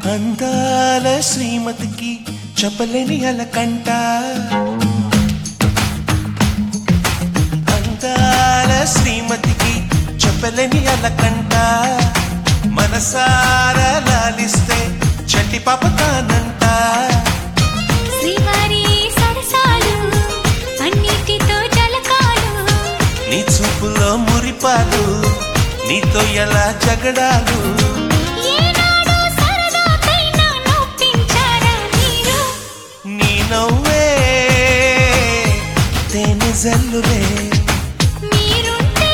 అందాల శ్రీమతికి చెప్పలేని అలకంట అందాల శ్రీమతికి చెప్పలేని అలకంట మనసారా లాలిస్తే చంటి పాప తానంట శ్రీవారి సరసాలు అన్నిటితో జలకాలు నీ చూపులో మురిపాలు నీతో ఎలా జగడాలు ఏనాడు సరదాకైనా నొప్పించారా మీరు నీ నవ్వే తేనె జల్లులే మీరుంటే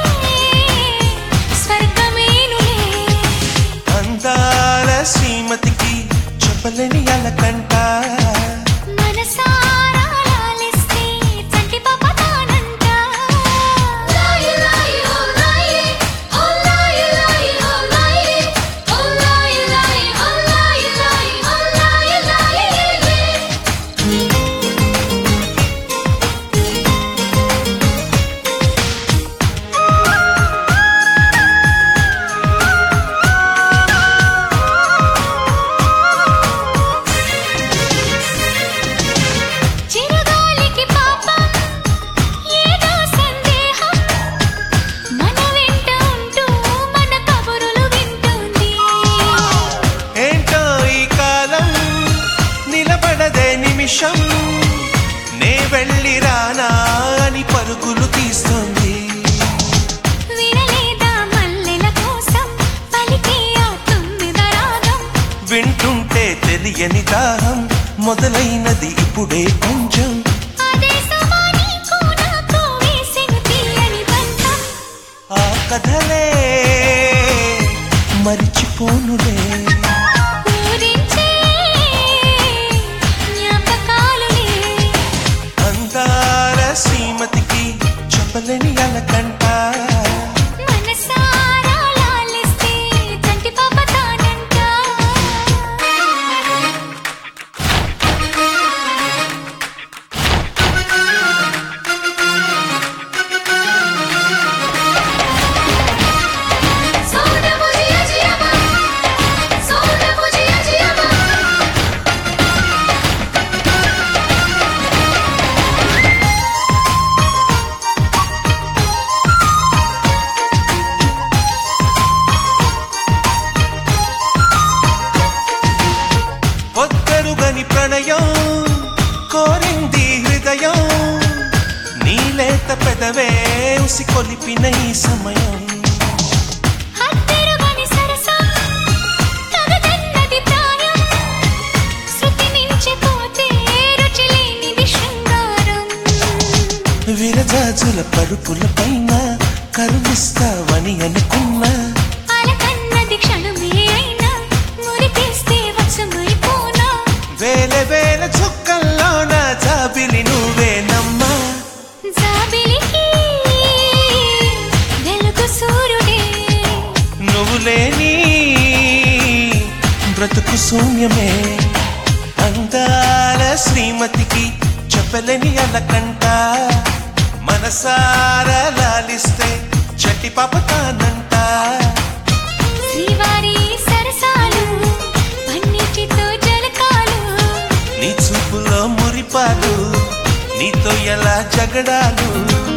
స్వర్గమేనులే అందాల శ్రీమతికి చెప్పలేని అలకంట మనసారా లాలిస్తే చంటి పాప తానంట లాయి లాయి ఓ లాయి ఓ లాయి లాయి ఓ లాయి ఓ లాయి లాయి ఓ లాయి లాయి ఓ లాయి లాయి చిరుగాలికి పాపం ఏదో సందేహం మన వెంట ఉంటూ మన కబురులు వింటుంది ఏంటో ఈ కాలం నిలబడదే నిమిషం నే వెళ్ళి రానా అని పరుగులు తీస్తుంది వినలేదా మల్లెల కోసం పలికే ఆ తొమ్మిద రాగం వింటుంటే తెలియని దాహం మొదలైనది ఇప్పుడే కొంచెం అదే సమా నీకు నాకు వేసిన తీయని బంధం ఆ కథలే మరిచిపోనులే ఊరించే జ్ఞాపకాలులే అందాల శ్రీమతికి చెప్పలేని అలకంట మనసారా లాలిస్తే చంటి పాప తానంట సోడా బుజియా జియామా సోడా బుజియా జియామా పొద్దరుగని ప్రణయం కోరింది హృదయం నీలేత పెదవే ఉసి కొలిపిన ఈ సమయం హత్తెరుగని సరసం తగదన్నది ప్రాయం శృతి మించిపోతే రుచి లేనిది శృంగారం విరజాజుల పరుపుల పైన కరుణిస్తావని అనుకున్నా అలకన్నది క్షణమే అయినా మురిపేస్తే వశమైపోనా వేల వేల చుక్కల్లోన జాబిలి నువ్వేనమ్మా జాబిలికి వెలుగు సూర్యుడే నువ్వు లేని బ్రతుకు శూన్యమే అందాల శ్రీమతికి చెప్పలేని అలకంట మనసారా లాలిస్తే చట్టి పాప తానంట శ్రీవారి సరసాలు పన్నిటితో జలకాలు నీ చూపులో మురిపాలు నీతో ఎలా జగడాలు